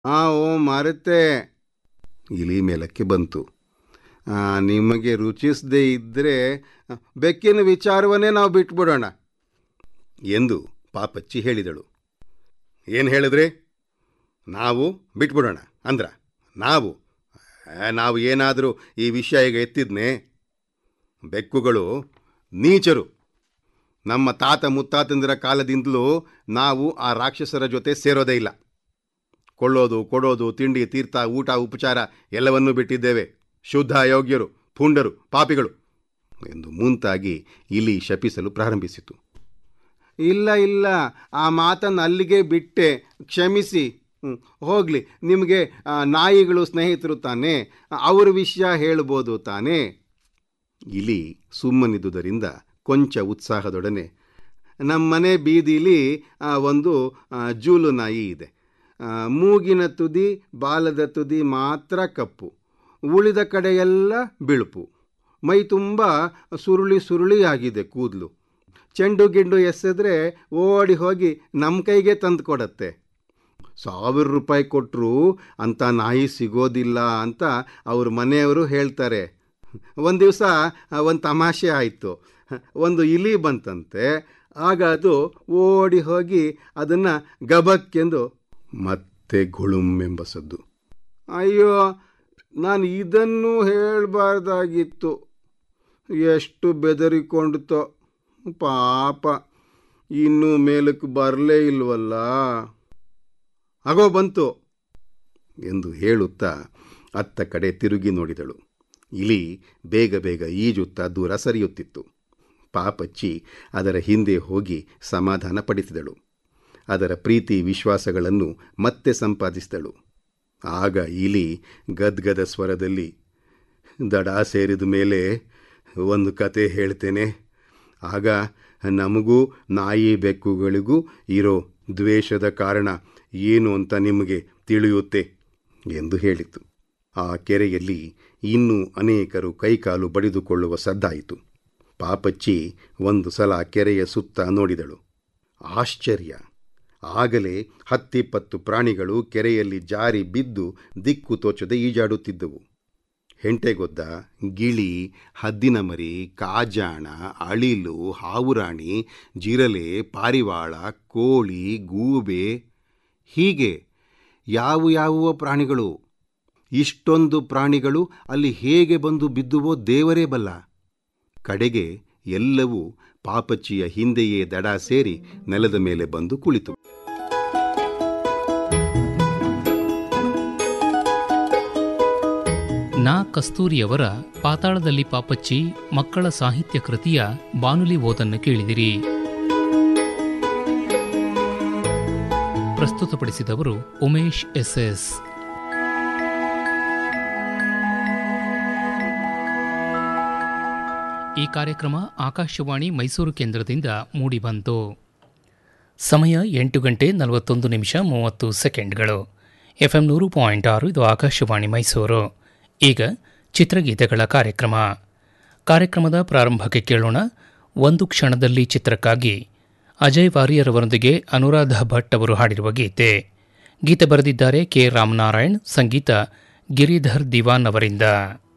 ಆ ಓ ಮರೆತೆ ಇಲಿ ಮೇಲಕ್ಕೆ ಬಂತು ಆ, ನಿಮಗೆ ರುಚಿಸದೇ ಇದ್ದರೆ ಬೆಕ್ಕಿನ ವಿಚಾರವನ್ನೇ ನಾವು ಬಿಟ್ಬಿಡೋಣ ಎಂದು ಪಾಪಚ್ಚಿ ಹೇಳಿದಳು ಏನು ಹೇಳಿದ್ರಿ ನಾವು ಬಿಟ್ಬಿಡೋಣ ಅಂದ್ರ ನಾವು ಆ, ನಾವು ಏನಾದರೂ ಈ ವಿಷಯ ಈಗ ಎತ್ತಿದ್ನೇ ಬೆಕ್ಕುಗಳು ನೀಚರು ನಮ್ಮ ತಾತ ಮುತ್ತಾತಂದಿರ ಕಾಲದಿಂದಲೂ ನಾವು ಆ ರಾಕ್ಷಸರ ಜೊತೆ ಸೇರೋದೇ ಇಲ್ಲ ಕೊಳ್ಳೋದು ಕೊಡೋದು ತಿಂಡಿ ತೀರ್ಥ ಊಟ ಉಪಚಾರ ಎಲ್ಲವನ್ನೂ ಬಿಟ್ಟಿದ್ದೇವೆ ಶುದ್ಧ ಯೋಗ್ಯರು ಪುಂಡರು ಪಾಪಿಗಳು ಎಂದು ಮುಂತಾಗಿ ಇಲಿ ಶಪಿಸಲು ಪ್ರಾರಂಭಿಸಿತು ಇಲ್ಲ ಇಲ್ಲ ಆ ಮಾತನ್ನು ಅಲ್ಲಿಗೆ ಬಿಟ್ಟೆ ಕ್ಷಮಿಸಿ ಹ್ಮ್, ಹೋಗ್ಲಿ ನಿಮಗೆ ಆ, ನಾಯಿಗಳು ಸ್ನೇಹಿತರು ತಾನೇ ಅವ್ರ ವಿಷಯ ಹೇಳ್ಬೋದು ತಾನೇ ಇಲಿ ಸುಮ್ಮನಿದ್ದುದರಿಂದ ಕೊಂಚ ಉತ್ಸಾಹದೊಡನೆ ನಮ್ಮನೆ ಬೀದಿಲಿ ಆ, ಒಂದು ಆ, ಜೂಲು ನಾಯಿ ಇದೆ ಆ, ಮೂಗಿನ ತುದಿ ಬಾಲದ ತುದಿ ಮಾತ್ರ ಕಪ್ಪು ಉಳಿದ ಕಡೆಯೆಲ್ಲ ಬಿಳುಪು ಮೈ ತುಂಬ ಸುರುಳಿ ಸುರುಳಿಯಾಗಿದೆ ಕೂದಲು ಚೆಂಡು ಗಿಂಡು ಎಸೆದ್ರೆ ಓಡಿ ಹೋಗಿ ನಮ್ಮ ಕೈಗೆ ತಂದು ಕೊಡತ್ತೆ ಸಾವಿರ ರೂಪಾಯಿ ಕೊಟ್ಟರು ಅಂಥ ನಾಯಿ ಸಿಗೋದಿಲ್ಲ ಅಂತ ಅವ್ರ ಮನೆಯವರು ಹೇಳ್ತಾರೆ ಒಂದು ದಿವಸ ಒಂದು ತಮಾಷೆ ಆಯಿತು ಒಂದು ಇಲಿ ಬಂತಂತೆ ಆಗ ಅದು ಓಡಿ ಹೋಗಿ ಅದನ್ನು ಗಬಕ್ಕೆಂದು ಮತ್ತೆ ಗುಳುಮೆಂಬ ಸದ್ದು ಅಯ್ಯೋ ನಾನು ಇದನ್ನು ಹೇಳಬಾರ್ದಾಗಿತ್ತು ಎಷ್ಟು ಬೆದರಿಕೊಂಡಿತೋ ಪಾಪ ಇನ್ನೂ ಮೇಲಕ್ಕೆ ಬರಲೇ ಇಲ್ವಲ್ಲ ಆಗೋ ಬಂತು ಎಂದು ಹೇಳುತ್ತಾ ಅತ್ತ ಕಡೆ ತಿರುಗಿ ನೋಡಿದಳು ಇಲಿ ಬೇಗ ಬೇಗ ಈಜುತ್ತಾ ದೂರ ಸರಿಯುತ್ತಿತ್ತು ಪಾಪಚ್ಚಿ ಅದರ ಹಿಂದೆ ಹೋಗಿ ಸಮಾಧಾನ ಪಡಿಸಿದಳು ಅದರ ಪ್ರೀತಿ ವಿಶ್ವಾಸಗಳನ್ನು ಮತ್ತೆ ಸಂಪಾದಿಸಿದಳು ಆಗ ಇಲಿ ಗದ್ಗದ ಸ್ವರದಲ್ಲಿ ದಡ ಸೇರಿದ ಮೇಲೆ ಒಂದು ಕತೆ ಹೇಳ್ತೇನೆ ಆಗ ನಮಗೂ ನಾಯಿ ಬೆಕ್ಕುಗಳಿಗೂ ಇರೋ ದ್ವೇಷದ ಕಾರಣ ಏನು ಅಂತ ನಿಮಗೆ ತಿಳಿಯುತ್ತೆ ಎಂದು ಹೇಳಿತು ಆ ಕೆರೆಯಲ್ಲಿ ಇನ್ನೂ ಅನೇಕರು ಕೈಕಾಲು ಬಡಿದುಕೊಳ್ಳುವ ಸದ್ದಾಯಿತು ಪಾಪಚ್ಚಿ ಒಂದು ಸಲ ಕೆರೆಯ ಸುತ್ತ ನೋಡಿದಳು ಆಶ್ಚರ್ಯ ಆಗಲೇ ಹತ್ತಿಪ್ಪತ್ತು ಪ್ರಾಣಿಗಳು ಕೆರೆಯಲ್ಲಿ ಜಾರಿ ಬಿದ್ದು ದಿಕ್ಕು ತೋಚದೆ ಈಜಾಡುತ್ತಿದ್ದವು ಹೆಂಟೆಗೊದ್ದ ಗಿಳಿ ಹದ್ದಿನ ಮರಿ ಕಾಜಾಣ ಅಳಿಲು ಹಾವುರಾಣಿ ಜಿರಲೆ ಪಾರಿವಾಳ ಕೋಳಿ ಗೂಬೆ ಹೀಗೆ ಯಾವ ಯಾವ ಪ್ರಾಣಿಗಳು ಇಷ್ಟೊಂದು ಪ್ರಾಣಿಗಳು ಅಲ್ಲಿ ಹೇಗೆ ಬಂದು ಬಿದ್ದುವೋ ದೇವರೇ ಬಲ್ಲ ಕಡೆಗೆ ಎಲ್ಲವೂ ಪಾಪಚ್ಚಿಯ ಹಿಂದೆಯೇ ದಡ ಸೇರಿ ನೆಲದ ಮೇಲೆ ಬಂದು ಕುಳಿತು ನಾ ಕಸ್ತೂರಿಯವರ ಪಾತಾಳದಲ್ಲಿ ಪಾಪಚ್ಚಿ ಮಕ್ಕಳ ಸಾಹಿತ್ಯ ಕೃತಿಯ ಬಾನುಲಿ ಓದನ್ನು ಕೇಳಿದಿರಿ ಪ್ರಸ್ತುತಪಡಿಸಿದವರು ಉಮೇಶ್ ಎಸ್ ಎಸ್ ಈ ಕಾರ್ಯಕ್ರಮ ಆಕಾಶವಾಣಿ ಮೈಸೂರು ಕೇಂದ್ರದಿಂದ ಮೂಡಿಬಂತು ಸಮಯ ಎಂಟು ಗಂಟೆ ನಲವತ್ತೊಂದು ನಿಮಿಷ ಮೂವತ್ತು ಸೆಕೆಂಡ್ಗಳು ಎಫ್ ಎಂ ನೂರು ಪಾಯಿಂಟ್ ಆರು ಇದು ಆಕಾಶವಾಣಿ ಮೈಸೂರು ಈಗ ಚಿತ್ರಗೀತೆಗಳ ಕಾರ್ಯಕ್ರಮ ಕಾರ್ಯಕ್ರಮದ ಪ್ರಾರಂಭಕ್ಕೆ ಕೇಳೋಣ ಒಂದು ಕ್ಷಣದಲ್ಲಿ ಚಿತ್ರಕ್ಕಾಗಿ ಅಜಯ್ ವಾರಿಯರ್ ಅವರೊಂದಿಗೆ ಅನುರಾಧ ಭಟ್ ಅವರು ಹಾಡಿರುವ ಗೀತೆ ಗೀತೆ ಬರೆದಿದ್ದಾರೆ ಕೆ ರಾಮನಾರಾಯಣ್ ಸಂಗೀತ ಗಿರಿಧರ್ ದಿವಾನ್ ಅವರಿಂದ